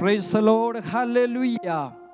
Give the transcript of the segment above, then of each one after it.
Price load hallelujah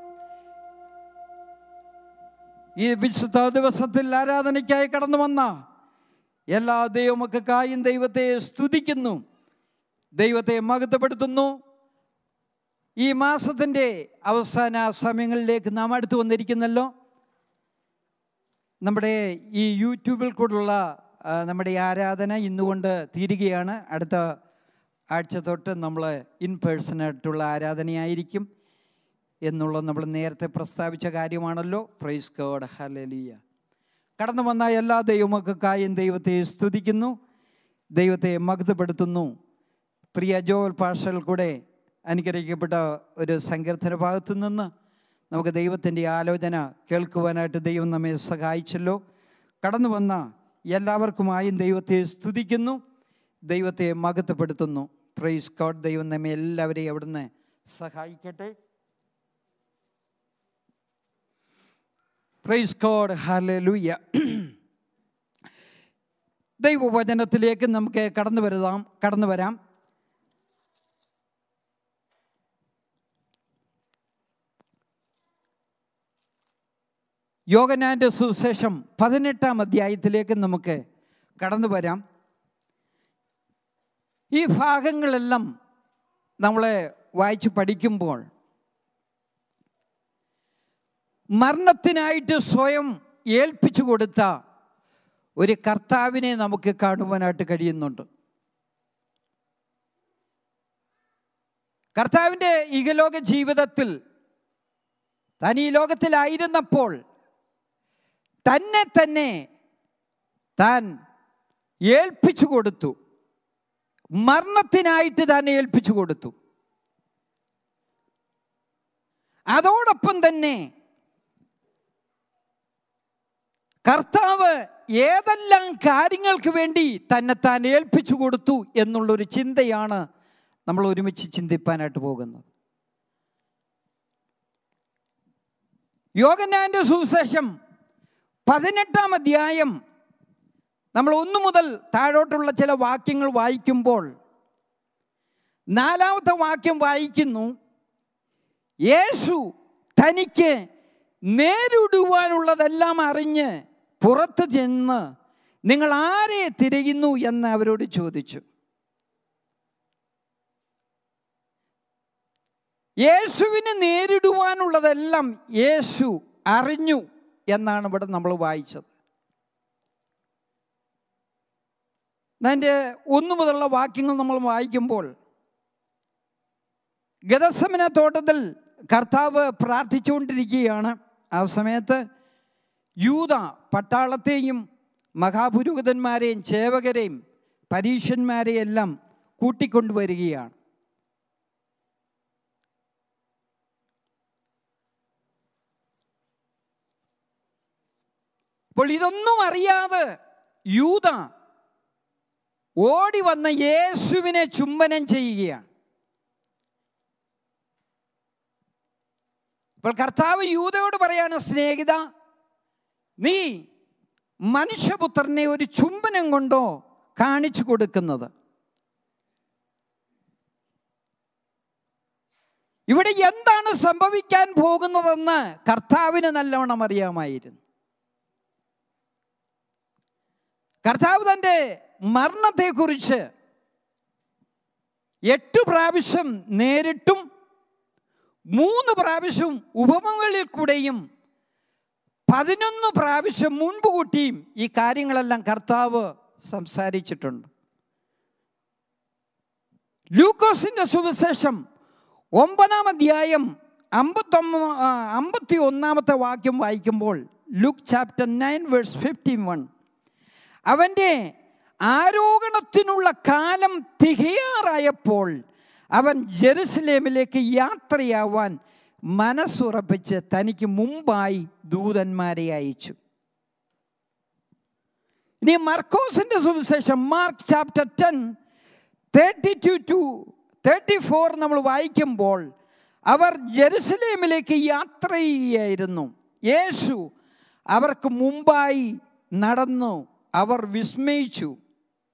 ഈ വിശുദ്ധ ദിവസത്തിൽ ആരാധനയ്ക്കായി കടന്നു വന്ന എല്ലാ ദൈവമക്കായും ദൈവത്തെ സ്തുതിക്കുന്നു ദൈവത്തെ മഹത്വപ്പെടുത്തുന്നു ഈ മാസത്തിൻ്റെ അവസാന സമയങ്ങളിലേക്ക് നാം അടുത്ത് വന്നിരിക്കുന്നല്ലോ നമ്മുടെ ഈ യൂട്യൂബിൽ കൂടെയുള്ള ആ, നമ്മുടെ ഈ ആരാധന ഇന്നുകൊണ്ട് തീരുകയാണ് അടുത്ത ആഴ്ച തൊട്ട് നമ്മൾ ഇൻ പേഴ്സണായിട്ടുള്ള ആരാധനയായിരിക്കും എന്നുള്ളത് നമ്മൾ നേരത്തെ പ്രസ്താവിച്ച കാര്യമാണല്ലോ പ്രൈസ് ഗോഡ് ഹലലിയ കടന്നു വന്ന എല്ലാ ദൈവമക്കായും ദൈവത്തെ സ്തുതിക്കുന്നു ദൈവത്തെ മഗ്ധപ്പെടുത്തുന്നു പ്രിയ ജോൽ പാഷൽ കൂടെ അനുഗ്രഹിക്കപ്പെട്ട ഒരു സങ്കീർത്തന ഭാഗത്തു നിന്ന് നമുക്ക് ദൈവത്തിൻ്റെ ആലോചന കേൾക്കുവാനായിട്ട് ദൈവം നമ്മെ സഹായിച്ചല്ലോ കടന്നു വന്ന എല്ലാവർക്കുമായും ദൈവത്തെ സ്തുതിക്കുന്നു ദൈവത്തെ മഹത്വപ്പെടുത്തുന്നു പ്രൈസ് ഗോഡ് ദൈവം നമ്മെ എല്ലാവരെയും അവിടുന്ന് സഹായിക്കട്ടെ പ്രൈസ് ഗോഡ് ഹല്ലേലൂയ ദൈവവചനത്തിലേക്ക് നമുക്ക് കടന്നു വരുതാം കടന്നു വരാം യോഗനാൻ്റെ സുവിശേഷം പതിനെട്ടാം അധ്യായത്തിലേക്ക് നമുക്ക് കടന്നു വരാം ഈ ഭാഗങ്ങളെല്ലാം നമ്മളെ വായിച്ച് പഠിക്കുമ്പോൾ മരണത്തിനായിട്ട് സ്വയം ഏൽപ്പിച്ചു കൊടുത്ത ഒരു കർത്താവിനെ നമുക്ക് കാണുവാനായിട്ട് കഴിയുന്നുണ്ട് കർത്താവിൻ്റെ ഇഹലോക ജീവിതത്തിൽ താൻ ഈ ലോകത്തിലായിരുന്നപ്പോൾ തന്നെ തന്നെ താൻ ഏൽപ്പിച്ചു കൊടുത്തു മരണത്തിനായിട്ട് താൻ ഏൽപ്പിച്ചു കൊടുത്തു അതോടൊപ്പം തന്നെ കർത്താവ് ഏതെല്ലാം കാര്യങ്ങൾക്ക് വേണ്ടി തന്നെ താൻ ഏൽപ്പിച്ചു കൊടുത്തു എന്നുള്ളൊരു ചിന്തയാണ് നമ്മൾ ഒരുമിച്ച് ചിന്തിപ്പാനായിട്ട് പോകുന്നത് യോഗനാന്റെ സുവിശേഷം പതിനെട്ടാം അധ്യായം നമ്മൾ ഒന്നു മുതൽ താഴോട്ടുള്ള ചില വാക്യങ്ങൾ വായിക്കുമ്പോൾ നാലാമത്തെ വാക്യം വായിക്കുന്നു യേശു തനിക്ക് നേരിടുവാനുള്ളതെല്ലാം അറിഞ്ഞ് പുറത്ത് ചെന്ന് നിങ്ങൾ ആരെ തിരയുന്നു എന്ന് അവരോട് ചോദിച്ചു യേശുവിന് നേരിടുവാനുള്ളതെല്ലാം യേശു അറിഞ്ഞു എന്നാണ് ഇവിടെ നമ്മൾ വായിച്ചത് അതിൻ്റെ ഒന്നു മുതലുള്ള വാക്യങ്ങൾ നമ്മൾ വായിക്കുമ്പോൾ ഗതസമന തോട്ടത്തിൽ കർത്താവ് പ്രാർത്ഥിച്ചുകൊണ്ടിരിക്കുകയാണ് ആ സമയത്ത് യൂത പട്ടാളത്തെയും മഹാപുരോഹിതന്മാരെയും ചേവകരെയും പരീക്ഷന്മാരെയും എല്ലാം കൂട്ടിക്കൊണ്ടുവരികയാണ് അപ്പോൾ ഇതൊന്നും അറിയാതെ യൂത ഓടി വന്ന യേശുവിനെ ചുംബനം ചെയ്യുകയാണ് അപ്പോൾ കർത്താവ് യൂതയോട് പറയാണ് സ്നേഹിത നീ മനുഷ്യപുത്രനെ ഒരു ചുംബനം കൊണ്ടോ കാണിച്ചു കൊടുക്കുന്നത് ഇവിടെ എന്താണ് സംഭവിക്കാൻ പോകുന്നതെന്ന് കർത്താവിന് നല്ലവണ്ണം അറിയാമായിരുന്നു കർത്താവ് തൻ്റെ മരണത്തെക്കുറിച്ച് എട്ട് പ്രാവശ്യം നേരിട്ടും മൂന്ന് പ്രാവശ്യം ഉപമകളിൽ കൂടെയും പതിനൊന്ന് പ്രാവശ്യം മുൻപ് കൂട്ടിയും ഈ കാര്യങ്ങളെല്ലാം കർത്താവ് സംസാരിച്ചിട്ടുണ്ട് ലൂക്കോസിന്റെ സുവിശേഷം ഒമ്പതാം അധ്യായം അമ്പത്തൊമ്പ അമ്പത്തി ഒന്നാമത്തെ വാക്യം വായിക്കുമ്പോൾ Luke chapter nine verse fifty one അവൻ്റെ ആരോഹണത്തിനുള്ള കാലം തികയാറായപ്പോൾ അവൻ ജെറുസലേമിലേക്ക് യാത്രയാവാൻ മനസ്സുറപ്പിച്ച് തനിക്ക് മുമ്പായി ദൂതന്മാരെ അയച്ചു ഇനി മർക്കോസിന്റെ സുവിശേഷം Mark chapter ten thirty two to thirty four നമ്മൾ വായിക്കുമ്പോൾ അവർ ജെറുസലേമിലേക്ക് യാത്ര ചെയ്യുകയായിരുന്നു യേശു അവർക്ക് മുമ്പായി നടന്നു അവർ വിസ്മയിച്ചു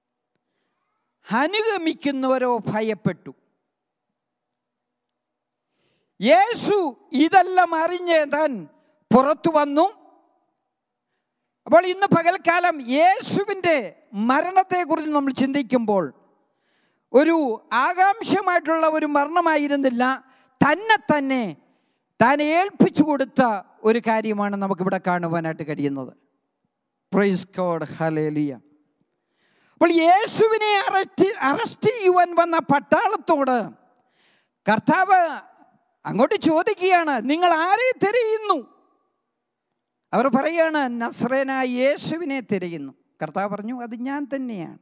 അനുഗമിക്കുന്നവരോ ഭയപ്പെട്ടു യേശു ഇതെല്ലാം അറിഞ്ഞ് താൻ പുറത്തു വന്നു അപ്പോൾ ഇന്ന് പകൽക്കാലം യേശുവിൻ്റെ മരണത്തെക്കുറിച്ച് നമ്മൾ ചിന്തിക്കുമ്പോൾ ഒരു ആകാംക്ഷമായിട്ടുള്ള ഒരു മരണമായിരുന്നില്ല തന്നെ തന്നെ താൻ ഏൽപ്പിച്ചു കൊടുത്ത ഒരു കാര്യമാണ് നമുക്കിവിടെ കാണുവാനായിട്ട് കഴിയുന്നത് പ്രൈസ് കോഡ് ഹലേലിയ അപ്പോൾ യേശുവിനെ അറസ്റ്റ് അറസ്റ്റ് ചെയ്യുവാൻ വന്ന പട്ടാളത്തോട് കർത്താവ് അങ്ങോട്ട് ചോദിക്കുകയാണ് നിങ്ങൾ ആരെ തിരയുന്നു അവർ പറയാണ് നസ്രേനായ യേശുവിനെ തിരയുന്നു കർത്താവ് പറഞ്ഞു അത് ഞാൻ തന്നെയാണ്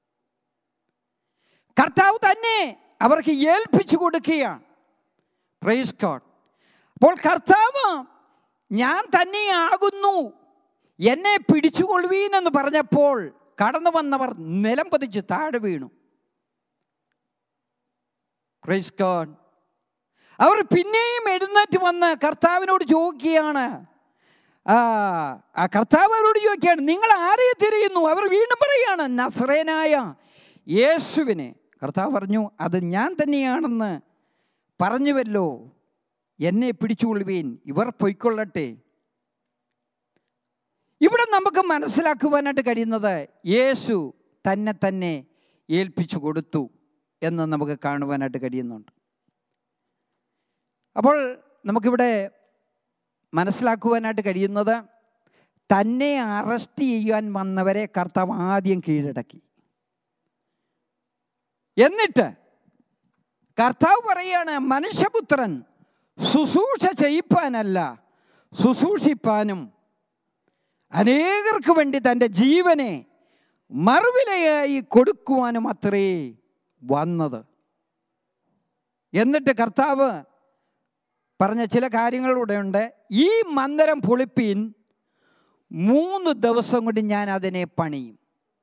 കർത്താവ് തന്നെ അവർക്ക് ഏൽപ്പിച്ചു കൊടുക്കുകയാണ് പ്രൈസ് ഗോഡ് അപ്പോൾ കർത്താവ് ഞാൻ തന്നെയാകുന്നു എന്നെ പിടിച്ചുകൊള്ളുവീൻ എന്ന് പറഞ്ഞപ്പോൾ കടന്നു വന്നവർ നിലം പതിച്ച് താഴെ വീണു പ്രൈസ് ഗോഡ് അവർ പിന്നെയും എഴുന്നേറ്റ് വന്ന് കർത്താവിനോട് ചോദിക്കുകയാണ് ആ ആ കർത്താവ് അവരോട് ചോദിക്കുകയാണ് നിങ്ങൾ ആരെ തിരയുന്നു അവർ വീണ്ടും പറയുകയാണ് നസ്രേനായ യേശുവിനെ കർത്താവ് പറഞ്ഞു അത് ഞാൻ തന്നെയാണെന്ന് പറഞ്ഞുവല്ലോ എന്നെ പിടിച്ചുകൊള്ളുവീൻ ഇവർ പൊയ്ക്കൊള്ളട്ടെ ഇവിടെ നമുക്ക് മനസ്സിലാക്കുവാനായിട്ട് കഴിയുന്നത് യേശു തന്നെ തന്നെ ഏൽപ്പിച്ചു കൊടുത്തു എന്ന് നമുക്ക് കാണുവാനായിട്ട് കഴിയുന്നുണ്ട് അപ്പോൾ നമുക്കിവിടെ മനസ്സിലാക്കുവാനായിട്ട് കഴിയുന്നത് തന്നെ അറസ്റ്റ് ചെയ്യാൻ വന്നവരെ കർത്താവ് ആദ്യം കീഴടക്കി എന്നിട്ട് കർത്താവ് പറയാണ് മനുഷ്യപുത്രൻ ശുശ്രൂഷ ചെയ്യിപ്പാനല്ല ശുശ്രൂഷിപ്പാനും അനേകർക്ക് വേണ്ടി തൻ്റെ ജീവനെ മറുവിലയായി കൊടുക്കുവാനും അത്രേ വന്നത് എന്നിട്ട് കർത്താവ് പറഞ്ഞ ചില കാര്യങ്ങളിലൂടെ ഉണ്ട് ഈ മന്ദിരം പൊളിപ്പീൻ മൂന്ന് ദിവസം കൊണ്ട് ഞാൻ അതിനെ പണിയും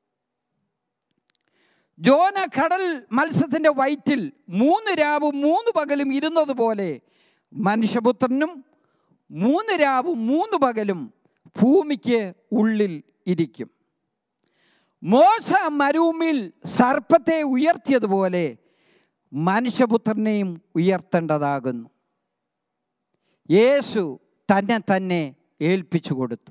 ജോന കടൽ മത്സ്യത്തിൻ്റെ വയറ്റിൽ മൂന്ന് രാവും മൂന്ന് പകലും ഇരുന്നത് പോലെ മനുഷ്യപുത്രനും മൂന്ന് രാവും മൂന്ന് പകലും ഭൂമിക്ക് ഉള്ളിൽ ഇരിക്കും മോശ മരുമിൽ സർപ്പത്തെ ഉയർത്തിയതുപോലെ മനുഷ്യപുത്രനെയും ഉയർത്തേണ്ടതാകുന്നു യേശു തന്നെ തന്നെ ഏൽപ്പിച്ചു കൊടുത്തു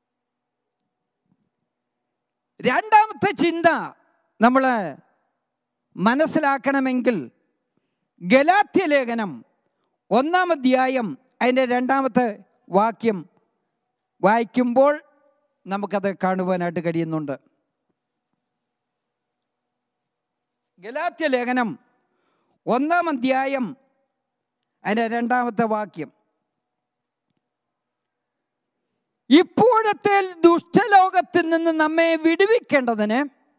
രണ്ടാമത്തെ ചിന്ത നമ്മൾ മനസ്സിലാക്കണമെങ്കിൽ ഗലാത്യ ലേഖനം ഒന്നാം അധ്യായം അതിൻ്റെ രണ്ടാമത്തെ വാക്യം വായിക്കുമ്പോൾ നമുക്കത് കാണുവാനായിട്ട് കഴിയുന്നുണ്ട് ഗലാത്യ ലേഖനം ഒന്നാം അധ്യായം അതിൻ്റെ രണ്ടാമത്തെ വാക്യം ഇപ്പോഴത്തെ ദുഷ്ടലോകത്തിൽ നിന്ന് നമ്മെ വിടുവിക്കേണ്ടതിന്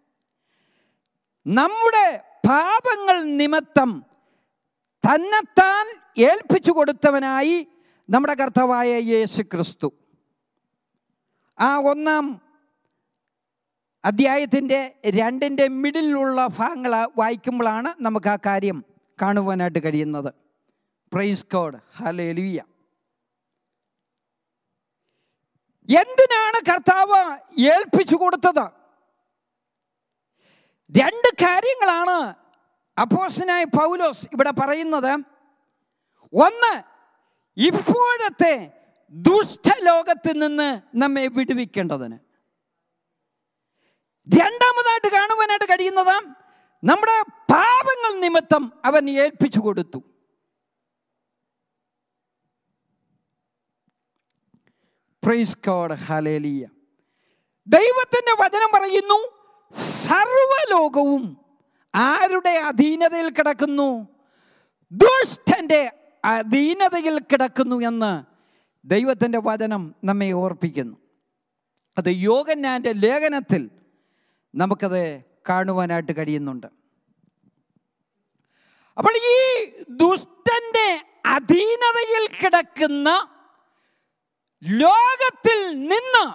നമ്മുടെ പാപങ്ങൾ നിമിത്തം തന്നെത്താൻ ഏൽപ്പിച്ചു കൊടുത്തവനായി നമ്മുടെ കർത്താവായ യേശു ക്രിസ്തു ആ ഒന്നാം അധ്യായത്തിൻ്റെ രണ്ടിൻ്റെ മിഡിലുള്ള ഭാഗങ്ങൾ വായിക്കുമ്പോഴാണ് നമുക്ക് ആ കാര്യം കാണുവാനായിട്ട് കഴിയുന്നത് പ്രൈസ് കോഡ് ഹലേലുയ്യ എന്തിനാണ് കർത്താവ് ഏൽപ്പിച്ചു കൊടുത്തത് രണ്ട് കാര്യങ്ങളാണ് അപ്പോസനായ പൗലോസ് ഇവിടെ പറയുന്നത് ഒന്ന് ഇപ്പോഴത്തെ ദുഷ്ടലോകത്തിൽ നിന്ന് നമ്മെ വിടുവിക്കേണ്ടതിന് രണ്ടാമതായിട്ട് കാണുവാനായിട്ട് കഴിയുന്നത് നമ്മുടെ പാപങ്ങൾ നിമിത്തം അവൻ ഏൽപ്പിച്ചു കൊടുത്തു പ്രൈസ് കോഡ് ഹലേലിയ ദൈവത്തിൻ്റെ വചനം പറയുന്നു സർവലോകവും ആരുടെ അധീനതയിൽ കിടക്കുന്നു ദുഷ്ടൻ്റെ അധീനതയിൽ കിടക്കുന്നു എന്ന് ദൈവത്തിൻ്റെ വചനം നമ്മെ ഓർപ്പിക്കുന്നു അത് യോഗന്നാൻ്റെ ലേഖനത്തിൽ നമുക്കത് കാണുവാനായിട്ട് കഴിയുന്നുണ്ട് അപ്പോൾ ഈ ദുഷ്ടന്റെ അധീനതയിൽ കിടക്കുന്ന ലോകത്തിൽ നിന്ന്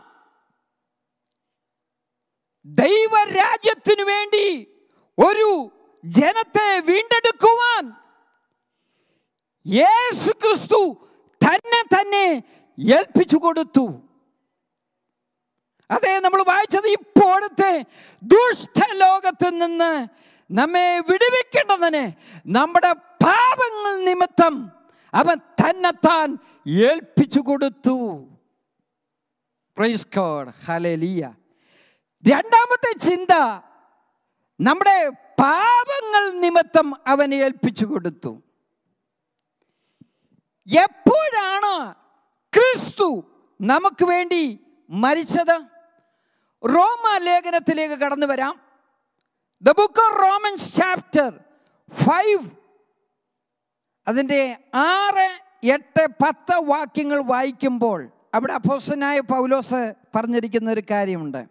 ദൈവരാജ്യത്തിനു വേണ്ടി ഒരു ജനത്തെ വീണ്ടെടുക്കുവാൻ യേശു ക്രിസ്തു തന്നെ തന്നെ ഏൽപ്പിച്ചു കൊടുത്തു അതെ നമ്മൾ വായിച്ചത് ഇപ്പോഴത്തെ ദുഷ്ടലോകത്തിൽ നിന്ന് നമ്മെ വിടുവിക്കേണ്ടതിന് നമ്മുടെ പാപങ്ങൾ നിമിത്തം അവൻ തന്നെത്താൻ ഏൽപ്പിച്ചു കൊടുത്തു പ്രൈസ് കോഡ് ഹലലിയ രണ്ടാമത്തെ ചിന്ത നമ്മുടെ പാപങ്ങൾ നിമിത്തം അവനെ ഏൽപ്പിച്ചു കൊടുത്തു എപ്പോഴാണ് ക്രിസ്തു നമുക്ക് വേണ്ടി മരിച്ചത് റോമ ലേഖനത്തിലേക്ക് കടന്നു വരാം the book of Romans chapter five അതിൻ്റെ ആറ് എട്ട് പത്ത് വാക്യങ്ങൾ വായിക്കുമ്പോൾ അവിടെ അപ്പോസനായ പൗലോസ് പറഞ്ഞിരിക്കുന്ന ഒരു കാര്യമുണ്ട്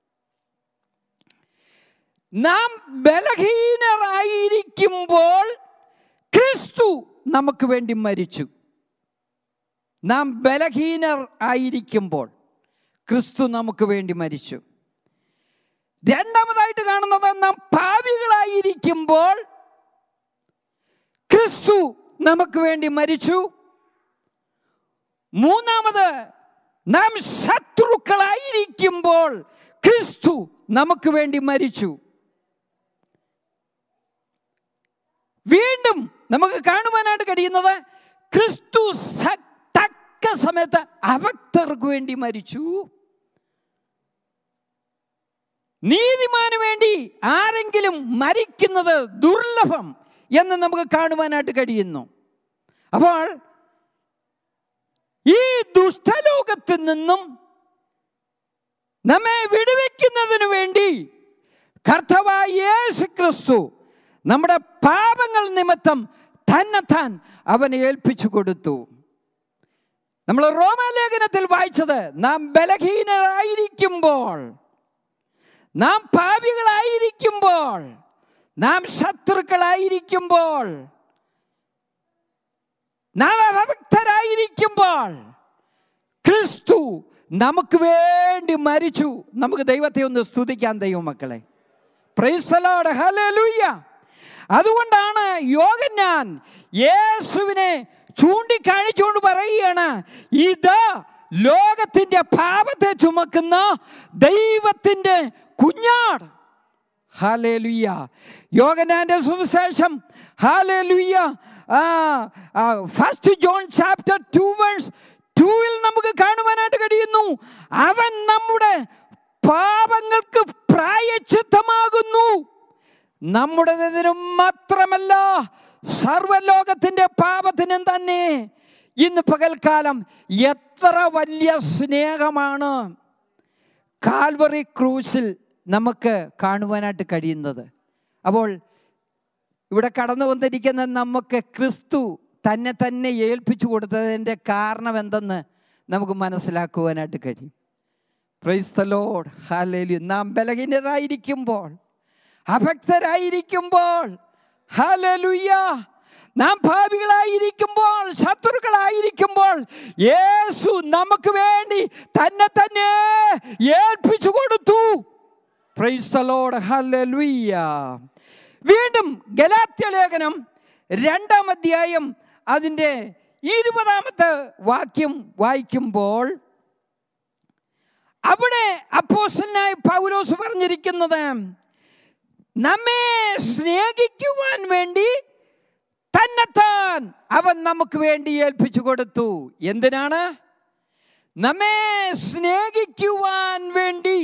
നാം ബലഹീനരായിരിക്കുമ്പോൾ ക്രിസ്തു നമുക്ക് വേണ്ടി മരിച്ചു നാം ബലഹീനർ ആയിരിക്കുമ്പോൾ ക്രിസ്തു നമുക്ക് വേണ്ടി മരിച്ചു രണ്ടാമതായിട്ട് കാണുന്നത് നാം പാവികളായിരിക്കുമ്പോൾ ക്രിസ്തു നമുക്ക് വേണ്ടി മരിച്ചു മൂന്നാമത് നാം ശത്രുക്കളായിരിക്കുമ്പോൾ ക്രിസ്തു നമുക്ക് വേണ്ടി മരിച്ചു വീണ്ടും നമുക്ക് കാണുവാനായിട്ട് കഴിയുന്നത് ക്രിസ്തു സ- തക്ക സമയത്ത് അഭക്തർക്ക് വേണ്ടി മരിച്ചു നീതിമാന് വേണ്ടി ആരെങ്കിലും മരിക്കുന്നത് ദുർലഭം എന്ന് നമുക്ക് കാണുവാനായിട്ട് കഴിയുന്നു അപ്പോൾ ഈ ദുഷ്ടലോകത്തിൽ നിന്നും നമ്മെ വിടുവിക്കുന്നതിന് വേണ്ടി കർത്തവായ യേശു ക്രിസ്തു നമ്മുടെ പാപങ്ങൾ നിമിത്തം തന്നെത്താൻ അവനെ ഏൽപ്പിച്ചു കൊടുത്തു നമ്മൾ റോമാലേഖനത്തിൽ വായിച്ചത് നാം ബലഹീനരായിരിക്കുമ്പോൾ നാം പാപികളായിരിക്കുമ്പോൾ നാം ശത്രുക്കളായിരിക്കുമ്പോൾ നാം അഭക്തരായിരിക്കുമ്പോൾ ക്രിസ്തു നമുക്ക് വേണ്ടി മരിച്ചു നമുക്ക് ദൈവത്തെ ഒന്ന് സ്തുതിക്കാൻ ദൈവം മക്കളെ പ്രൈസലോട് ഹലലൂയ്യ അതുകൊണ്ടാണ് യോഗന്നാൻ യേശുവിനെ ചൂണ്ടിക്കാണിച്ചുകൊണ്ട് പറയുകയാണ് ഇത് ലോകത്തിന്റെ പാപത്തെ ചുമക്കുന്ന ദൈവത്തിന്റെ കുഞ്ഞാട് ഹാലേലുയ്യ യോഗനാന്റെ സുവിശേഷം ഹാലേലുയ്യ first John chapter two verse ടൂവിൽ നമുക്ക് കാണുവാനായിട്ട് കഴിയുന്നു അവൻ നമ്മുടെ പാപങ്ങൾക്ക് പ്രായച്ചിത്തമാകുന്നു നമ്മുടേതിനും മാത്രമല്ല സർവലോകത്തിന്റെ പാപത്തിനും തന്നെ ഇന്ന് പകൽക്കാലം എത്ര വലിയ സ്നേഹമാണ് കാൽവറി ക്രൂസിൽ നമുക്ക് കാണുവാനായിട്ട് കഴിയുന്നത് അപ്പോൾ ഇവിടെ കടന്നു വന്നിരിക്കുന്ന നമുക്ക് ക്രിസ്തു തന്നെ തന്നെ ഏൽപ്പിച്ചു കൊടുത്തതിൻ്റെ കാരണം എന്തെന്ന് നമുക്ക് മനസ്സിലാക്കുവാനായിട്ട് കഴിയും പ്രൈസ് ദ ലോഡ് ഹാലേലു നാം ബലഹീനരായിരിക്കുമ്പോൾ അഭക്തരായിരിക്കുമ്പോൾ ഹാലലുയ്യ നാം ഭാവികളായിരിക്കുമ്പോൾ ശത്രുക്കളായിരിക്കുമ്പോൾ യേശു നമുക്ക് വേണ്ടി തന്നെ തന്നെ ഏൽപ്പിച്ചു കൊടുത്തു പ്രൈസ് ദ ലോഡ് ഹല്ലേലൂയ വീണ്ടും ഗലാത്യ ലേഖനം രണ്ടാം അധ്യായം അതിൻ്റെ ഇരുപതാമത്തെ വാക്യം വായിക്കുമ്പോൾ അവിടെ അപ്പോസ്റ്റലായ പൗലോസ് പറഞ്ഞിരിക്കുന്നത് നമ്മെ സ്നേഹിക്കുവാൻ വേണ്ടി തന്നെത്താൻ അവൻ നമുക്ക് വേണ്ടി ഏൽപ്പിച്ചു കൊടുത്തു എന്തിനാണ് നമ്മെ സ്നേഹിക്കുവാൻ വേണ്ടി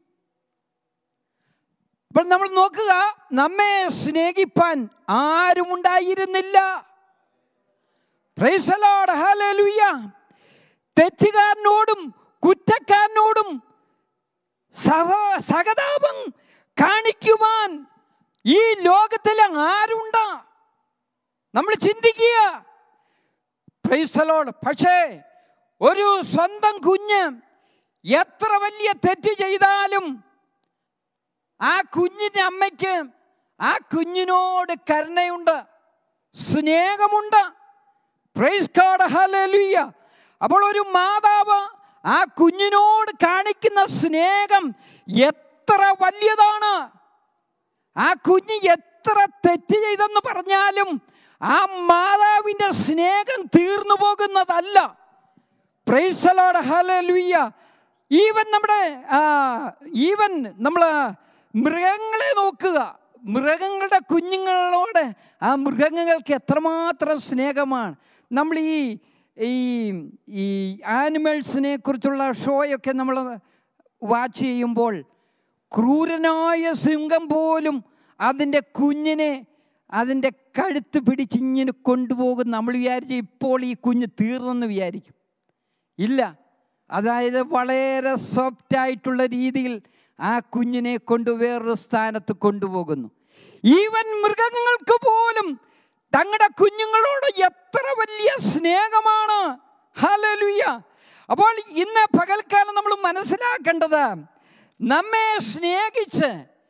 അപ്പോൾ നമ്മൾ നോക്കുക നമ്മെ സ്നേഹിപ്പാൻ ആരുമുണ്ടായിരുന്നില്ല Praise the Lord. Hallelujah. തെറ്റുകാരനോടും കുറ്റക്കാരനോടും സഹ സഹതാപം കാണിക്കുവാൻ ഈ ലോകത്തിൽ ആരുണ്ട നമ്മൾ ചിന്തിക്കുക പ്രൈസലോട് പക്ഷേ ഒരു സ്വന്തം കുഞ്ഞ് എത്ര വലിയ തെറ്റ് ചെയ്താലും ആ കുഞ്ഞിൻ്റെ അമ്മയ്ക്ക് ആ കുഞ്ഞിനോട് കരുണയുണ്ട് സ്നേഹമുണ്ട് പ്രൈസ് ഗോഡ് ഹല്ലേലൂയ അപ്പോൾ ഒരു മാതാവ് ആ കുഞ്ഞിനോട് കാണിക്കുന്ന സ്നേഹം എത്ര വലിയതാണ് ആ കുഞ്ഞ് എത്ര തെറ്റ് ചെയ്തെന്ന് പറഞ്ഞാലും ആ മാതാവിൻ്റെ സ്നേഹം തീർന്നു പോകുന്നതല്ല പ്രൈസലോട് ഹല്ലേലൂയ ഈവൻ നമ്മുടെ ഈവൻ നമ്മൾ മൃഗങ്ങളെ നോക്കുക മൃഗങ്ങളുടെ കുഞ്ഞുങ്ങളോട് ആ മൃഗങ്ങൾക്ക് എത്രമാത്രം സ്നേഹമാണ് നമ്മൾ ഈ ഈ ഈ ആനിമൽസിനെ കുറിച്ചുള്ള ഷോയൊക്കെ നമ്മൾ വാച്ച് ചെയ്യുമ്പോൾ ക്രൂരനായ സിംഹം പോലും അതിൻ്റെ കുഞ്ഞിനെ അതിൻ്റെ കഴുത്ത് പിടിച്ചിങ്ങനെ കൊണ്ടുപോകും നമ്മൾ വിചാരിച്ച് ഇപ്പോൾ ഈ കുഞ്ഞ് തീർന്നെന്ന് വിചാരിക്കും ഇല്ല അതായത് വളരെ സോഫ്റ്റായിട്ടുള്ള രീതിയിൽ ആ കുഞ്ഞിനെ കൊണ്ട് വേറൊരു സ്ഥാനത്ത് കൊണ്ടുപോകുന്നു ഈവൻ മൃഗങ്ങൾക്ക് പോലും തങ്ങളുടെ കുഞ്ഞുങ്ങളോട് എത്ര വലിയ സ്നേഹമാണ് ഹലലുയ്യ അപ്പോൾ ഇന്ന് പകൽക്കാലം നമ്മൾ മനസ്സിലാക്കേണ്ടത് നമ്മെ സ്നേഹിച്ച്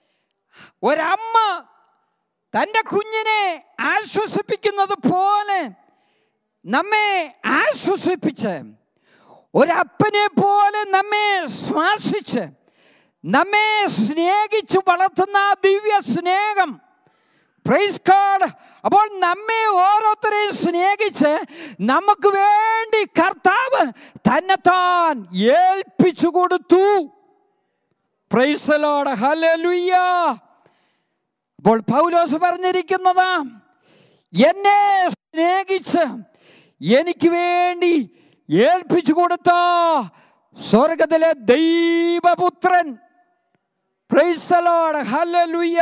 ഒരമ്മ തൻ്റെ കുഞ്ഞിനെ ആശ്വസിപ്പിക്കുന്നത് പോലെ നമ്മെ ആശ്വസിപ്പിച്ച് ഒരപ്പനെ പോലെ നമ്മെ ശ്വാസിച്ച് നമ്മെ സ്നേഹിച്ച് വളർത്തുന്ന ആ ദിവ്യ സ്നേഹം പ്രൈസ് ഗോഡ് അപ്പോൾ നമ്മെ ഓരോരുത്തരെയും സ്നേഹിച്ച് നമുക്ക് വേണ്ടി കർത്താവ് തന്നെത്താൻ ഏൽപ്പിച്ചു കൊടുത്തു പ്രൈസലോട് ഹലലുയ്യ അപ്പോൾ പൗലോസ് പറഞ്ഞിരിക്കുന്നത് എന്നെ സ്നേഹിച്ച് എനിക്ക് വേണ്ടി ഏൽപ്പിച്ചു കൊടുത്ത സ്വർഗത്തിലെ ദൈവപുത്രൻ പ്രൈസലോട് ഹലലുയ്യ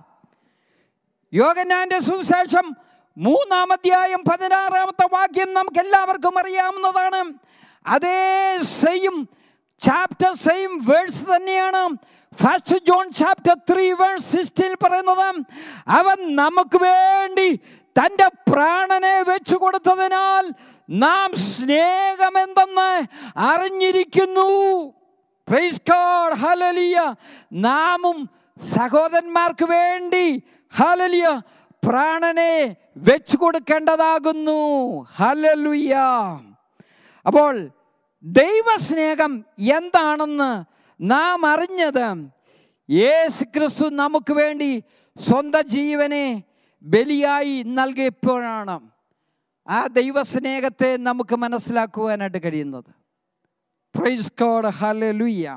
യോഗനാന്റെ സുവിശേഷം മൂന്നാം അധ്യായം പതിനാറാമത്തെ വാക്യം നമുക്ക് എല്ലാവർക്കും അറിയാവുന്നതാണ് അതേ സെയിം ചാപ്റ്റർ സെയിം വേഴ്സ് തന്നെയാണ് first John chapter three verse സിക്സ്റ്റിൽ പറയുന്നത് അവൻ നമുക്ക് വേണ്ടി തൻ്റെ പ്രാണനെ വെച്ചു കൊടുത്തതിനാൽ നാം സ്നേഹമെന്തെന്ന് അറിഞ്ഞിരിക്കുന്നു പ്രൈസ് ഗോഡ് ഹലലിയ നാമും സഹോദരന്മാർക്ക് വേണ്ടി ഹലലിയ പ്രാണനെ വെച്ചു കൊടുക്കേണ്ടതാകുന്നു ഹലലുയ്യ അപ്പോൾ ദൈവസ്നേഹം എന്താണെന്ന് നാം അറിഞ്ഞത് യേശു ക്രിസ്തു നമുക്ക് വേണ്ടി സ്വന്തം ജീവനെ ബലിയായി നൽകിയപ്പോഴാണ് ആ ദൈവസ്നേഹത്തെ നമുക്ക് മനസ്സിലാക്കുവാനായിട്ട് കഴിയുന്നത് പ്രൈസ് കോഡ് ഹലലുയ്യ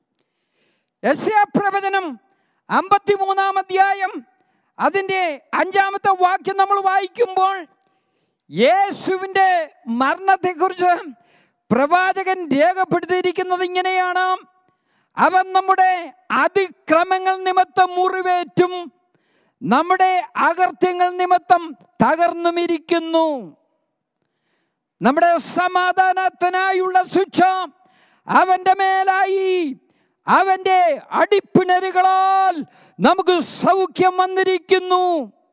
യസ്യാപ്രവചനം അമ്പത്തിമൂന്നാം അധ്യായം അതിൻ്റെ അഞ്ചാമത്തെ വാക്യം നമ്മൾ വായിക്കുമ്പോൾ യേശുവിൻ്റെ മരണത്തെക്കുറിച്ച് പ്രവാചകൻ രേഖപ്പെടുത്തിയിരിക്കുന്നത് ഇങ്ങനെയാണ് അവൻ നമ്മുടെ അതിക്രമങ്ങൾ നിമിത്തം മുറിവേറ്റും നമ്മുടെ അകൃത്യങ്ങൾ നിമിത്തം തകർന്നുമിരിക്കുന്നു നമ്മുടെ സമാധാനത്തിനായുള്ള ശിക്ഷ അവൻ്റെ മേലായി അവൻ്റെ അടിപ്പിണരുകളാൽ നമുക്ക് സൗഖ്യം വന്നിരിക്കുന്നു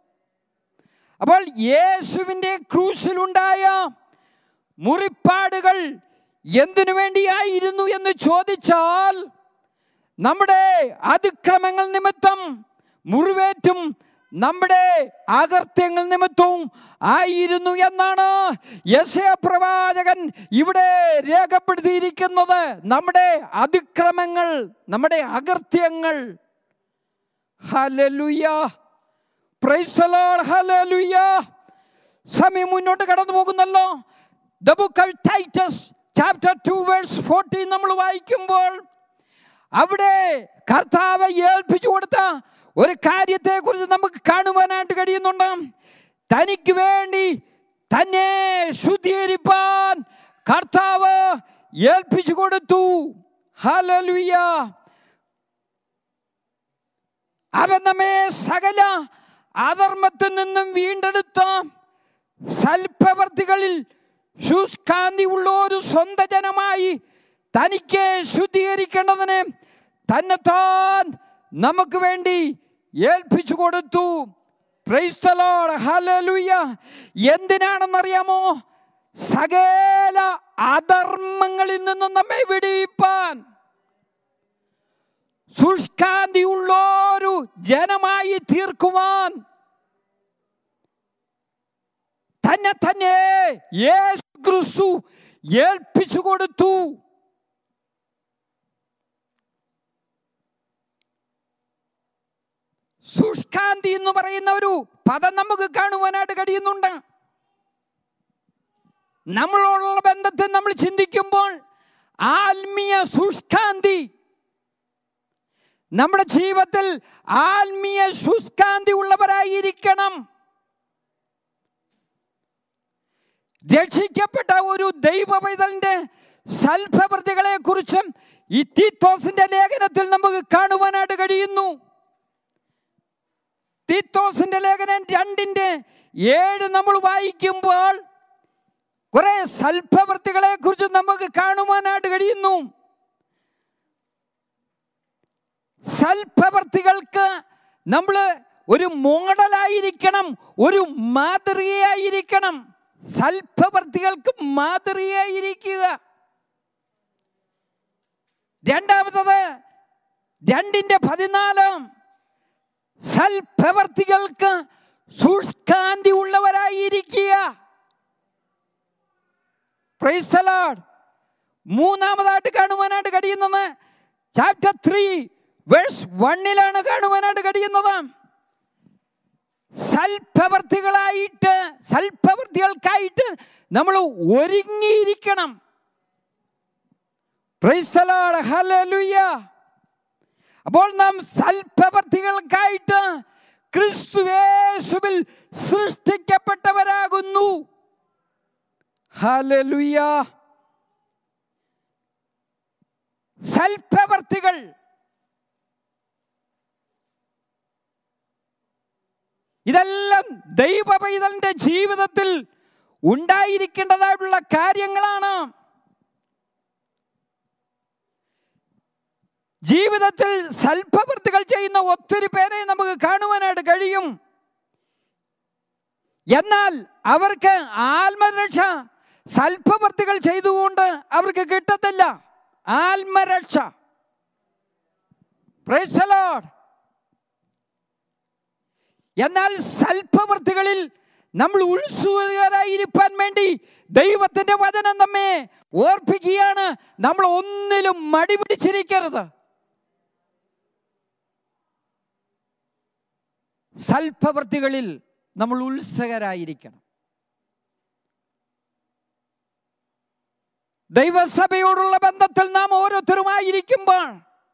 അപ്പോൾ യേശുവിൻ്റെ ക്രൂശിലുണ്ടായ മുറിപ്പാടുകൾ എന്തിനു വേണ്ടിയായിരുന്നു എന്ന് ചോദിച്ചാൽ നമ്മുടെ അതിക്രമങ്ങൾ നിമിത്തം മുറിവേറ്റും നമ്മുടെ അകൃത്യങ്ങൾ നിമിത്തവും ആയിരുന്നു എന്നാണ് യശയ പ്രവാചകൻ ഇവിടെ രേഖപ്പെടുത്തിയിരിക്കുന്നത് നമ്മുടെ അതിക്രമങ്ങൾ നമ്മുടെ അകൃത്യങ്ങൾ ഹലലുയ പ്രൈസലോഡ് ഹലലുയ സമയം മുന്നോട്ട് കടന്നു പോകുന്നല്ലോ the book of Titus chapter two verse fourteen നമ്മൾ വായിക്കുമ്പോൾ അവിടെ കർത്താവ് ഏൽപ്പിച്ചു കൊടുത്ത ഒരു കാര്യത്തെക്കുറിച്ച് നമുക്ക് കാണുവാനായിട്ട് കഴിയുന്നുണ്ട് തനിക്ക് വേണ്ടി തന്നെ ശുദ്ധീകരിപ്പാൻ കർത്താവ് ഏൽപ്പിച്ചു കൊടുത്തു ഹലലുയ്യ അവൻ നമ്മെ സകല അധർമ്മത്തിൽ നിന്നും വീണ്ടെടുത്ത സൽപ്രവർത്തികളിൽ ശുഷ്കാന്തി ഉള്ള ഒരു സ്വന്ത ജനമായി തനിക്ക് ശുദ്ധീകരിക്കേണ്ടതിന് തന്നെത്താൻ നമുക്ക് വേണ്ടി ഏൽപ്പിച്ചു കൊടുത്തു പ്രൈസ്തലോട് ഹലലുയ്യ എന്തിനാണെന്നറിയാമോ സകല അധർമ്മങ്ങളിൽ നിന്നും നമ്മെ വിടുവിപ്പാൻ ശുഷ്കാന്തിയുള്ളൊരു ജനമായി തീർക്കുവാൻ തന്നെ തന്നെ യേശു ക്രിസ്തു ഏൽപ്പിച്ചു കൊടുത്തു ശുഷ്കാന്തി എന്ന് പറയുന്ന ഒരു പദം നമുക്ക് കാണുവാനായിട്ട് കഴിയുന്നുണ്ട് നമ്മളോടുള്ള ബന്ധത്തെ നമ്മൾ ചിന്തിക്കുമ്പോൾ ആത്മീയ ശുഷ്കാന്തി നമ്മുടെ ജീവിതത്തിൽ ആത്മീയ ശുഷ്കാന്തി ഉള്ളവരായിരിക്കണം രക്ഷിക്കപ്പെട്ട ഒരു ദൈവപൈതലിന്റെ സൽപ്രവൃത്തികളെ കുറിച്ചും ഈ തീത്തോസിന്റെ ലേഖനത്തിൽ നമുക്ക് കാണുവാനായിട്ട് കഴിയുന്നു തീത്തോസിന്റെ ലേഖനം രണ്ടിന്റെ ഏഴ് നമ്മൾ വായിക്കുമ്പോൾ കുറെ സൽപ്രവൃത്തികളെ കുറിച്ച് നമുക്ക് കാണുവാനായിട്ട് കഴിയുന്നു സൽപ്രവർത്തികൾക്ക് നമ്മൾ ഒരു മോഡലായിരിക്കണം ഒരു മാതൃകയായിരിക്കണം സൽപ്രവർത്തികൾക്ക് മാതൃകയായിരിക്കുക രണ്ടാമത്തത് രണ്ടിന്റെ പതിനാല് സൽപ്രവർത്തികൾക്ക് ശുഷ്കാന്തി ഉള്ളവരായിരിക്കുക Praise the Lord. മൂന്നാമതായിട്ട് കാണുവാനായിട്ട് കഴിയുന്നത് ചാപ്റ്റർ ത്രീ വേഴ്സ് വണ്ണിലാണ് കാണുവാനായിട്ട് കഴിയുന്നത് സൽപ്രവർത്തികളായിട്ട് സൽപ്രവർത്തികൾക്കായിട്ട് നമ്മൾ ഒരുങ്ങിയിരിക്കണം Praise the Lord. Hallelujah. അപ്പോൾ നാം സൽപ്രവർത്തികൾക്കായിട്ട് ക്രിസ്തുവേശുവിൽ സൃഷ്ടിക്കപ്പെട്ടവരാകുന്നു ഹല്ലേലൂയ സൽപ്രവർത്തികൾ ഇതെല്ലാം ദൈവപൈതലിന്റെ ജീവിതത്തിൽ ഉണ്ടായിരിക്കേണ്ടതായിട്ടുള്ള കാര്യങ്ങളാണ് ജീവിതത്തിൽ സൽപ്രവൃത്തികൾ ചെയ്യുന്ന ഒത്തിരി പേരെ നമുക്ക് കാണുവാനായിട്ട് കഴിയും എന്നാൽ അവർക്ക് ആത്മരക്ഷ സൽപ്രവൃത്തികൾ ചെയ്തുകൊണ്ട് അവർക്ക് കിട്ടത്തില്ല ആത്മരക്ഷ Praise the Lord. എന്നാൽ സൽപ്രവൃത്തികളിൽ നമ്മൾ ഉത്സുകരായിരിക്കാൻ വേണ്ടി ദൈവത്തിന്റെ വചനം നമ്മെ ഓർപ്പിക്കുകയാണ് നമ്മൾ ഒന്നിലും മടി പിടിച്ചിരിക്കരുത് സൽപ്രവൃത്തികളിൽ നമ്മൾ ഉത്സുകരായിരിക്കണം ദൈവസഭയോടുള്ള ബന്ധത്തിൽ നാം ഓരോരുത്തരുമായിരിക്കുമ്പോൾ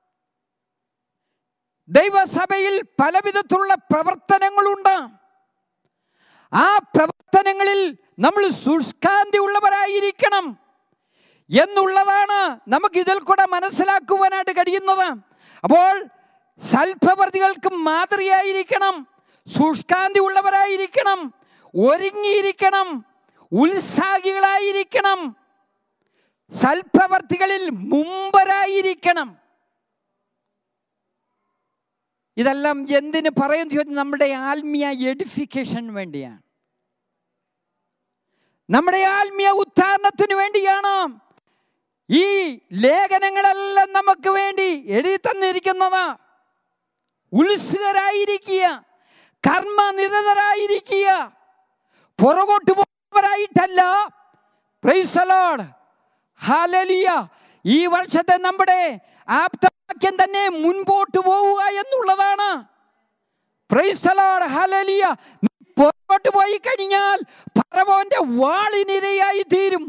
ദൈവസഭയിൽ പലവിധത്തിലുള്ള പ്രവർത്തനങ്ങളുണ്ട് ആ പ്രവർത്തനങ്ങളിൽ നമ്മൾ ശുഷ്കാന്തി ഉള്ളവരായിരിക്കണം എന്നുള്ളതാണ് നമുക്ക് ഇതിൽ കൂടെ മനസ്സിലാക്കുവാനായിട്ട് കഴിയുന്നത് അപ്പോൾ സൽപ്രവർത്തികൾക്ക് മാതൃകയായിരിക്കണം ശുഷ്കാന്തി ഉള്ളവരായിരിക്കണം ഒരുങ്ങിയിരിക്കണം ഉത്സാഹികളായിരിക്കണം സൽപ്രവർത്തികളിൽ മുമ്പരായിരിക്കണം ഇതെല്ലാം എന്തിന് പറയുന്നു ചോദിച്ചാൽ നമ്മുടെ ആത്മീയ എഡിഫിക്കേഷൻ വേണ്ടിയാണ് നമ്മുടെ ആത്മീയ ഉത്ഥാനത്തിന് വേണ്ടിയാണ് ഈ ലേഖനങ്ങളെല്ലാം നമുക്ക് വേണ്ടി എഴുതി തന്നിരിക്കുന്നത് ഉത്സുകരായിരിക്കുക കർമ്മനിരതരായിരിക്കുക പുറകോട്ട് പോകുന്നവരായിട്ടല്ല പ്രൈസലോഡ് ഹാലലിയ ഈ വർഷത്തെ നമ്മുടെ ആപ്തവാക്യം തന്നെ മുൻപോട്ട് പോവുക എന്നുള്ളതാണ് പ്രൈസലോഡ് ഹാലലിയ നീ പുറകോട്ട് പോയി കഴിഞ്ഞാൽ പറവോന്റെ വാളിനിരയായി തീരും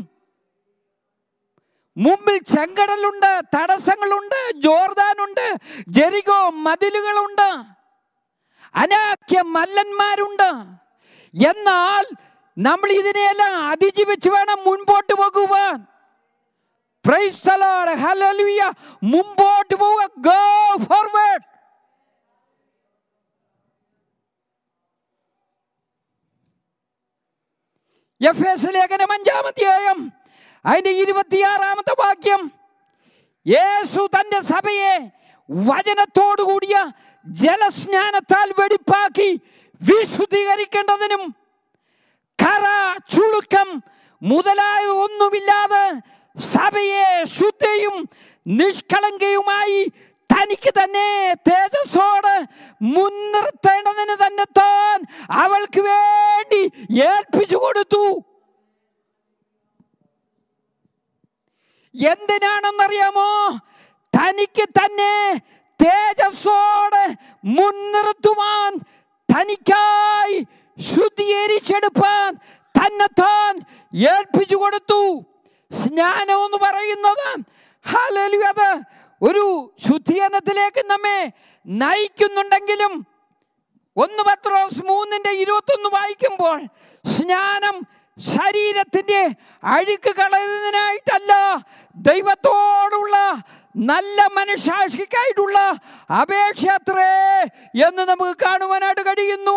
മുമ്പിൽ ചെങ്കടലുണ്ട് തടസ്സങ്ങളുണ്ട് ജോർദാനുണ്ട് ജെറിഗോ മതിലുകളുണ്ട് അനാഖ്യ മല്ലന്മാരുണ്ട് എന്നാൽ നമ്മൾ ഇതിനെയെല്ലാം അതിജീവിച്ച് വേണം മുൻപോട്ട് പോകുവാൻ Praise the Lord. Hallelujah. മുമ്പോട്ട് പോവുക ഗോ ഫോർവേഡ് എഫ് എസ് ലേഖനം അഞ്ചാമധ്യായം അതിന്റെ ഇരുപത്തിയാറാമത്തെ വാക്യം യേശു തന്റെ സഭയെ വചനത്തോടു കൂടിയ ജലസ്നാനത്താൽ വെടിപ്പാക്കി വിശുദ്ധീകരിക്കേണ്ടതിനും കറ ചുളുക്കം മുതലായ ഒന്നുമില്ലാതെ സഭയെ ശുദ്ധയും നിഷ്കളങ്കയുമായി തനിക്ക് തന്നെ തേജസ്സോട് മുൻനിർത്തേണ്ടതിന് തന്നെ താൻ അവൾക്ക് വേണ്ടി ഏൽപ്പിച്ചു കൊടുത്തു എന്തിനാണെന്നറിയാമോ തനിക്ക് തന്നെ തേജസ്സോടെ മുൻനിർത്തുവാൻ തനിക്കായി ശുദ്ധീകരിച്ചെടുപ്പാൻ തന്നെത്താൻ ഏൽപ്പിച്ചു കൊടുത്തു സ്നാനം എന്ന് പറയുന്നത് ഹല്ലേലൂയ, അത് ഒരു ശുദ്ധീകരണത്തിലേക്ക് നമ്മെ നയിക്കുന്നുണ്ടെങ്കിലും ഒന്ന് പത്രോസ് മൂന്നിന്റെ ഇരുപത്തൊന്ന് വായിക്കുമ്പോൾ സ്നാനം ശരീരത്തിന്റെ അഴുക്ക് കളയുന്നതിനായിട്ടല്ല ദൈവത്തോടുള്ള നല്ല മനസാക്ഷിക്കായിട്ടുള്ള അപേക്ഷത്രേ എന്ന് നമുക്ക് കാണുവാനായിട്ട് കഴിയുന്നു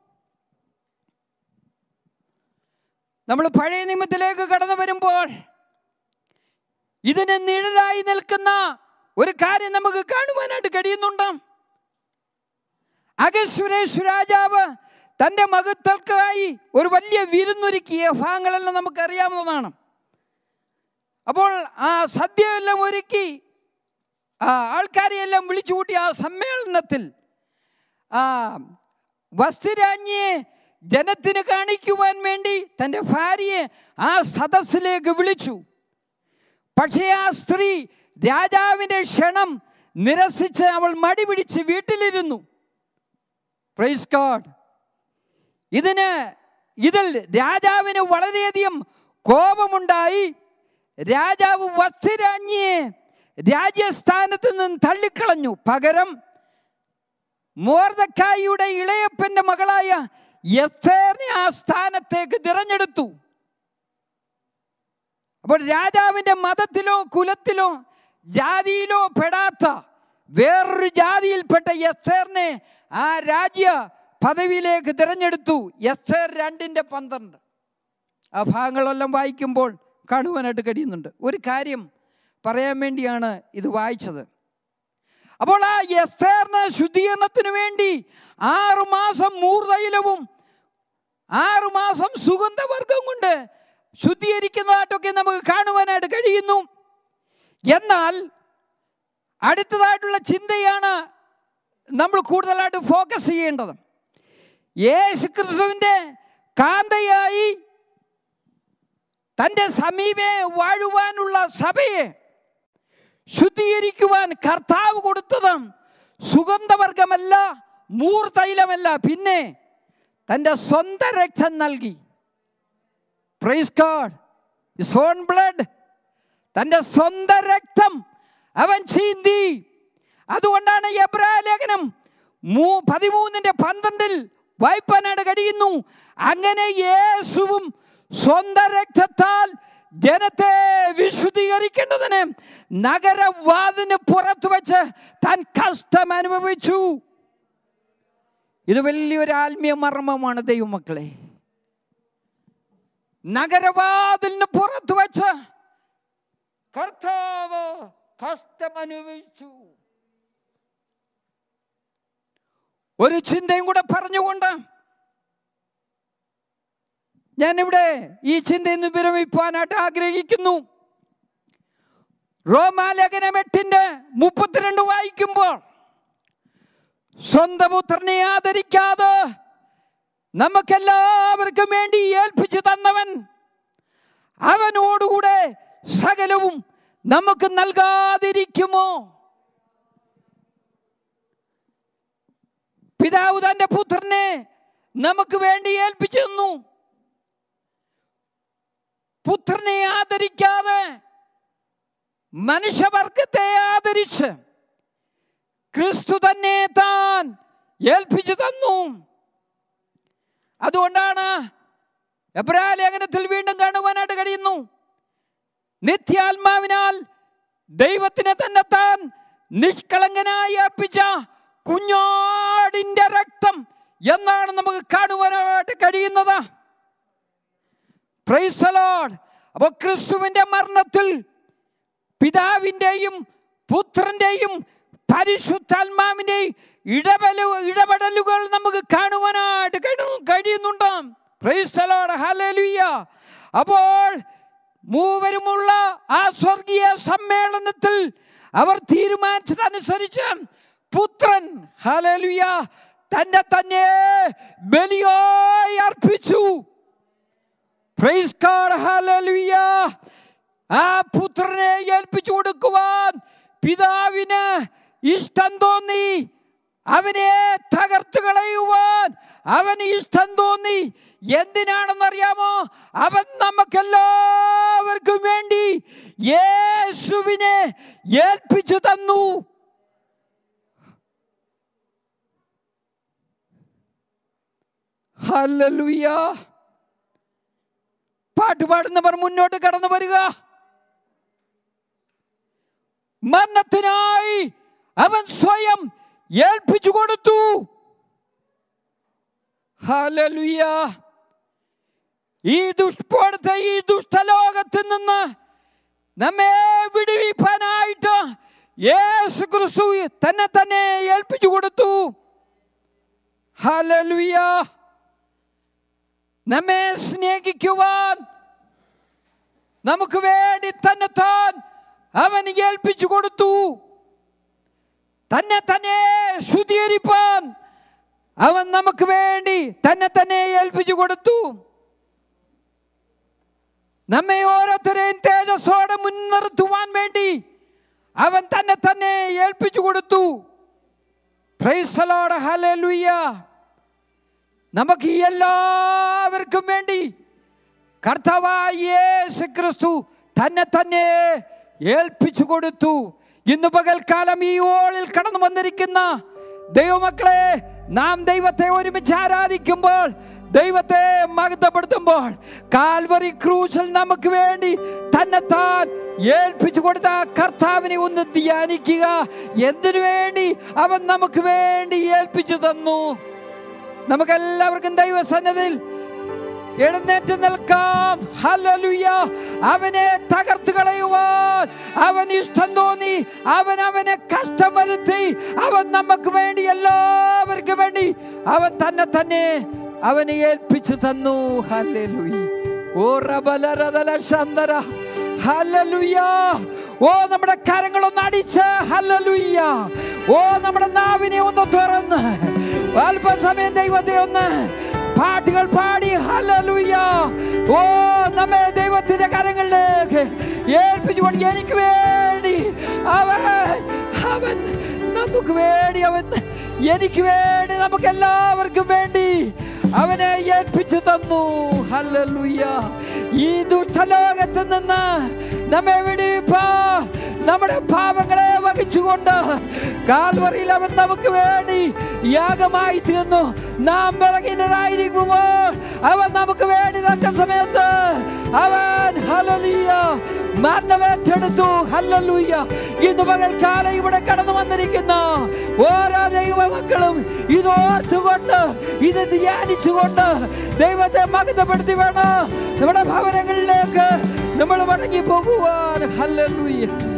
നമ്മൾ പഴയ നിയമത്തിലേക്ക് കടന്നു വരുമ്പോൾ ഇതിന് നിഴലായി നിൽക്കുന്ന ഒരു കാര്യം നമുക്ക് കാണുവാനായിട്ട് കഴിയുന്നുണ്ട് അഗസ്വരേഷ് രാജാവ് തൻ്റെ മകത്തൽക്കായി ഒരു വലിയ വിരുന്നൊരുക്കിയ ഭാഗങ്ങളെല്ലാം നമുക്കറിയാവുന്നതാണ് അപ്പോൾ ആ സദ്യയെല്ലാം ഒരുക്കി ആ ആൾക്കാരെയെല്ലാം വിളിച്ചു കൂട്ടി ആ സമ്മേളനത്തിൽ ആ വസ്തുരാജ്ഞിയെ ജനത്തിന് കാണിക്കുവാൻ വേണ്ടി തൻ്റെ ഭാര്യയെ ആ സദസ്സിലേക്ക് വിളിച്ചു പക്ഷേ ആ സ്ത്രീ രാജാവിൻ്റെ ക്ഷണം നിരസിച്ച് അവൾ മടി പിടിച്ച് വീട്ടിലിരുന്നു പ്രൈസ് ഗോഡ് ഇതിന് ഇതിൽ രാജാവിന് വളരെയധികം കോപമുണ്ടായി രാജാവ് വസ്തുരാജ്ഞിയെ രാജ്യസ്ഥാനത്ത് നിന്ന് തള്ളിക്കളഞ്ഞു പകരം മോർദക്കായിയുടെ ഇളയപ്പൻ്റെ മകളായ യസ്തേറിനെ ആ സ്ഥാനത്തേക്ക് തിരഞ്ഞെടുത്തു അപ്പോൾ രാജാവിൻ്റെ മതത്തിലോ കുലത്തിലോ ജാതിയിലോ പെടാത്ത വേറൊരു ജാതിയിൽപ്പെട്ട യസ്തേറിനെ ആ രാജ്യ പദവിയിലേക്ക് തിരഞ്ഞെടുത്തു യസ്തേർ രണ്ടിൻ്റെ പന്ത്രണ്ട് ആ ഭാഗങ്ങളെല്ലാം വായിക്കുമ്പോൾ കാണുവാനായിട്ട് കഴിയുന്നുണ്ട് ഒരു കാര്യം പറയാൻ വേണ്ടിയാണ് ഇത് വായിച്ചത് അപ്പോൾ ആ എസ്തേറിന് ശുദ്ധീകരണത്തിന് വേണ്ടി ആറുമാസം മൂർതൈലവും ആറുമാസം സുഗന്ധവർഗം കൊണ്ട് ശുദ്ധീകരിക്കുന്നതായിട്ടൊക്കെ നമുക്ക് കാണുവാനായിട്ട് കഴിയുന്നു എന്നാൽ അടുത്തതായിട്ടുള്ള ചിന്തയാണ് നമ്മൾ കൂടുതലായിട്ട് ഫോക്കസ് ചെയ്യേണ്ടത് യേശു ക്രിസ്തുവിൻ്റെ കാന്തയായി തൻ്റെ സമീപേ വാഴുവാനുള്ള സഭയെ ശുദ്ധീകരിക്കുവാൻ കർത്താവ് കൊടുത്തത് സുഗന്ധവർഗമല്ല മൂർതൈലമല്ല പിന്നെ തൻ്റെ സ്വന്തം രക്തം നൽകി praise God his own blood തൻ്റെ സ്വന്തം രക്തം അവൻ ചീന്തി അതുകൊണ്ടാണ് എബ്രാ ലേഖനം മൂ പതിമൂന്നിൻ്റെ പന്ത്രണ്ടിൽ വായ്പാനായിട്ട് കഴിയുന്നു അങ്ങനെ യേശുവും സ്വന്തം രക്തത്താൽ ജനത്തെ വിശുദ്ധീകരിക്കേണ്ടതിന് നഗരവാതിന് പുറത്തു വെച്ച് താൻ കഷ്ടം അനുഭവിച്ചു ഇത് വലിയൊരു ആത്മീയ മർമ്മമാണ് ദൈവമക്കളെ നഗരവാതിലിന് പുറത്തു വെച്ച് കർത്താവ് കഷ്ടം അനുഭവിച്ചു ഒരു ചിന്തയും കൂടെ പറഞ്ഞുകൊണ്ട് ഞാനിവിടെ ഈ ചിന്തയിൽ നിന്ന് വിരമിപ്പാനായിട്ട് ആഗ്രഹിക്കുന്നു റോമാലേഖനം എട്ടിന്റെ മുപ്പത്തിരണ്ട് വായിക്കുമ്പോൾ സ്വന്തം പുത്രനെ ആദരിക്കാതെ നമുക്കെല്ലാവർക്കും വേണ്ടി ഏൽപ്പിച്ചു തന്നവൻ അവനോടുകൂടെ സകലവും നമുക്ക് നൽകാതിരിക്കുമോ പിതാവ് തന്റെ പുത്രനെ നമുക്ക് വേണ്ടി ഏൽപ്പിച്ചു തന്നു പുത്രനെ ആദരിക്കാതെ മനുഷ്യവർഗത്തെ ആദരിച്ച് ക്രിസ്തു തന്നെ താൻ ഏൽപ്പിച്ചു തന്നു അതുകൊണ്ടാണ് എബ്രാ ലേഖനത്തിൽ വീണ്ടും കാണുവാനായിട്ട് കഴിയുന്നു നിത്യാത്മാവിനാൽ ദൈവത്തിനെ തന്നെ താൻ നിഷ്കളങ്കനായി അർപ്പിച്ച കുഞ്ഞാടിന്റെ രക്തം എന്നാണ് നമുക്ക് കാണുവാനായിട്ട് കഴിയുന്നത് പ്രൈസലോഡ് അപ്പോൾ ക്രിസ്തുവിന്റെ മരണത്തിൽ പിതാവിൻ്റെയും പുത്രൻ്റെയും പരിശുദ്ധാത്മാവിൻ്റെയും ഇടപെടലു ഇടപെടലുകൾ നമുക്ക് കാണുവാനായിട്ട് കഴി- കഴിയുന്നുണ്ട് പ്രൈസ്തലോട് ഹലലുയ്യ അപ്പോൾ മൂവരുമുള്ള ആ സ്വർഗീയ സമ്മേളനത്തിൽ അവർ തീരുമാനിച്ചതനുസരിച്ച് പുത്രൻ ഹലലുയ തന്നെ തന്നെ ബലിയായി അർപ്പിച്ചു പ്രൈസ് ഗോഡ് ഹല്ലേലൂയ ആ പുത്രനെ ഏൽപ്പിച്ചു കൊടുക്കുവാൻ പിതാവിന് ഇഷ്ടം തോന്നി അവനെ തകർത്തു കളയുവാൻ അവന് ഇഷ്ടം തോന്നി എന്തിനാണെന്നറിയാമോ അവൻ നമുക്കെല്ലാവർക്കും വേണ്ടി യേശുവിനെ ഏൽപ്പിച്ചു തന്നു ഹല്ലേലൂയ പാട്ട് പാടുന്നവർ മുന്നോട്ട് കടന്നു വരിക മരണത്തിനായി അവൻ സ്വയം ഏൽപ്പിച്ചു കൊടുത്തു ഹല്ലേലൂയ ഈ ദുഷ്പോഴത്തെ ഈ ദുഷ്ടലോകത്തിൽ നിന്ന് നമ്മെ വിടുവിപ്പാനായിട്ട് യേശു ക്രിസ്തു തന്നെ തന്നെ ഏൽപ്പിച്ചു കൊടുത്തു ഹല്ലേലൂയ നമ്മെ സ്നേഹിക്കുവാൻ നമുക്ക് വേണ്ടി തന്നെ താൻ അവൻ ഏൽപ്പിച്ചു കൊടുത്തു തന്നെ തന്നെ ശുദ്ധീകരിപ്പാൻ അവൻ നമുക്ക് വേണ്ടി തന്നെ തന്നെ ഏൽപ്പിച്ചു കൊടുത്തു നമ്മെ ഓരോരുത്തരെയും തേജസ്സോടെ മുൻനിർത്തുവാൻ വേണ്ടി അവൻ തന്നെ തന്നെ ഏൽപ്പിച്ചു കൊടുത്തു പ്രൈസലോട് ഹല്ലേലൂയ നമുക്ക് ഈ എല്ലാവർക്കും വേണ്ടി കർത്താവായ യേശു ക്രിസ്തു തന്നെ തന്നെ ഏൽപ്പിച്ചു കൊടുത്തു ഇന്ന് പകൽക്കാലം ഈ ഓളിൽ കടന്നു വന്നിരിക്കുന്ന ദൈവമക്കളെ നാം ദൈവത്തെ ഒരുമിച്ച് ആരാധിക്കുമ്പോൾ ദൈവത്തെ മഹത്വപ്പെടുത്തുമ്പോൾ കാൽവറി ക്രൂശിൽ നമുക്ക് വേണ്ടി തന്നെത്താൻ ഏൽപ്പിച്ചു കൊടുത്ത ആ കർത്താവിനെ ഒന്ന് ധ്യാനിക്കുക എന്തിനു വേണ്ടി അവൻ നമുക്ക് വേണ്ടി ഏൽപ്പിച്ചു തന്നു നമുക്കെല്ലാവർക്കും ദൈവസന്നതിൽ എഴുന്നേറ്റ് നിൽക്കാം ഹല്ലേലൂയ അവനെ തകർത്ത് കളയുവാൻ അവൻ ഇഷ്ടം തോന്നി അവൻ അവനെ കഷ്ടം വരുത്തി അവൻ നമുക്ക് വേണ്ടി എല്ലാവർക്കും വേണ്ടി അവൻ തന്നെ തന്നെ അവനെ ഏൽപ്പിച്ചു തന്നു ഹല്ലേലൂയ ഓ റബലരദല ശന്തര ഹല്ലേലൂയ ഓ നമ്മുടെ കരങ്ങളൊന്ന് അടിച്ച് ഹല്ലേലൂയ ഓ നമ്മുടെ നാവിനെ ഒന്ന് തുറന്ന് അല്പസമയം ദൈവത്തെ ഒന്ന് പാട്ടുകൾ പാടി ഹല്ലേലൂയ ഓ നമ്മെ ദൈവത്തിന്റെ കരങ്ങളിലേക്ക് ഏൽപ്പിച്ചുകൊണ്ട് എനിക്ക് വേണ്ടി അവൻ അവൻ നമുക്ക് വേണ്ടി അവൻ എനിക്ക് വേണ്ടി നമുക്ക് എല്ലാവർക്കും വേണ്ടി അവനെ ഏൽപ്പിച്ചു തന്നു ഹല്ലേലൂയ ഈ ദുഷ്ടലോകത്ത് നിന്ന് നമ്മെ വിടിപ്പാ നമ്മുടെ പാപങ്ങളെ വഹിച്ചുകൊണ്ട് കാൽവറിയിൽ അവൻ നമുക്ക് വേണ്ടി യാഗമായി തീർന്നു നാം ബലഹീനരായിരിക്കുമ്പോൾ അവൻ നമുക്ക് വേണ്ടി തക്ക സമയത്ത് അവൻ ഹലലിയ മരണമേറ്റെടുത്തു ഹല്ലലൂയ ഇന്ന് പകൽക്കാലം ഇവിടെ കടന്നു വന്നിരിക്കുന്ന ഓരോ ദൈവ മക്കളും ഇത് ഓർത്തുകൊണ്ട് ഇത് ധ്യാനിച്ചുകൊണ്ട് ദൈവത്തെ മകതപ്പെടുത്തി വേണം നമ്മുടെ ഭവനങ്ങളിലേക്ക് നമ്മൾ മടങ്ങി പോകുവാൻ ഹല്ലലൂയ